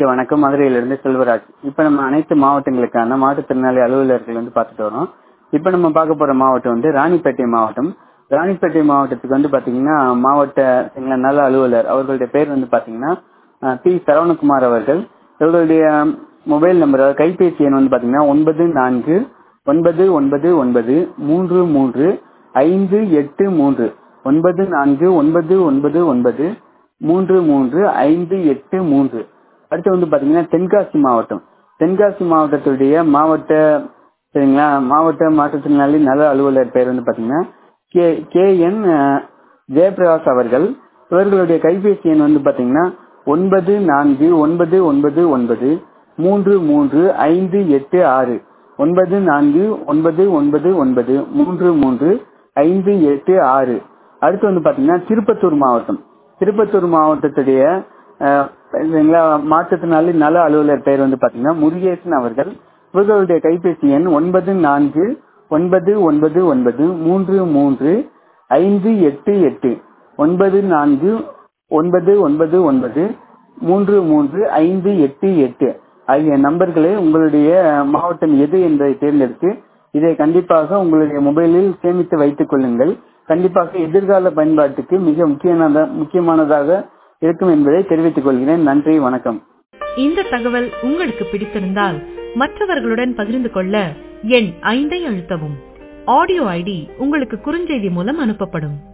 வணக்கம் மதுரையிலிருந்து செல்வராஜ் இப்ப நம்ம அனைத்து மாவட்டங்களுக்கான மாற்றுத்திறனாளி அலுவலர்கள் வந்து பார்த்துட்டு வரோம் இப்ப நம்ம பார்க்க போற மாவட்டம் வந்து ராணிப்பேட்டை மாவட்டம் ராணிப்பேட்டை மாவட்டத்துக்கு வந்து பாத்தீங்கன்னா மாவட்ட சரிங்களா, நல அலுவலர் அவர்களுடைய பேர் வந்து பாத்தீங்கன்னா அஹ், பி சரவணகுமார் அவர்கள் இவர்களுடைய மொபைல் நம்பர் அதாவது கைபேசி எண் வந்து பாத்தீங்கன்னா ஒன்பது நான்கு ஒன்பது ஒன்பது ஒன்பது மூன்று மூன்று ஐந்து எட்டு மூன்று ஒன்பது நான்கு ஒன்பது ஒன்பது ஒன்பது மூன்று மூன்று ஐந்து எட்டு மூன்று அடுத்து வந்து பாத்தீங்கன்னா தென்காசி மாவட்டம் தென்காசி மாவட்டத்துடைய மாவட்ட சரிங்களா மாவட்ட மாற்றுத்திறனாளி நல அலுவலர் பேர் வந்து பாத்தீங்கன்னா கே கே என் ஜெயபிரகாஷ் அவர்கள் இவர்களுடைய கைபேசி எண் வந்து பாத்தீங்கன்னா ஒன்பது நான்கு ஒன்பது ஒன்பது ஒன்பது மூன்று மூன்று ஐந்து எட்டு ஆறு ஒன்பது நான்கு ஒன்பது ஒன்பது ஒன்பது மூன்று மூன்று ஐந்து எட்டு ஆறு அடுத்து வந்து பாத்தீங்கன்னா திருப்பத்தூர் மாவட்டம் திருப்பத்தூர் மாவட்டத்துடைய அஹ், சரிங்களா, மாற்றுத்திறனாளி நல அலுவலர் பெயர் வந்து பாத்தீங்கன்னா முருகேசன் அவர்கள் இவர்களுடைய கைபேசி எண் ஒன்பது நான்கு ஒன்பது ஒன்பது ஒன்பது மூன்று மூன்று ஐந்து எட்டு எட்டு ஒன்பது நான்கு ஒன்பது ஒன்பது ஒன்பது மூன்று மூன்று ஐந்து எட்டு எட்டு ஆகிய நம்பர்களை உங்களுடைய மாவட்டம் எது என்பதை தேர்ந்தெடுத்து இதை கண்டிப்பாக உங்களுடைய மொபைலில் சேமித்து வைத்துக் கொள்ளுங்கள் கண்டிப்பாக எதிர்கால பயன்பாட்டுக்கு மிக முக்கியமானதா- முக்கியமானதாக இருக்கும் என்பதை தெரிவித்துக் கொள்கிறேன் நன்றி வணக்கம் இந்த தகவல் உங்களுக்கு பிடித்திருந்தால் மற்றவர்களுடன் பகிர்ந்து கொள்ள எண் ஐந்தை அழுத்தவும் ஆடியோ ஐடி உங்களுக்கு குறுஞ்செய்தி மூலம் அனுப்பப்படும்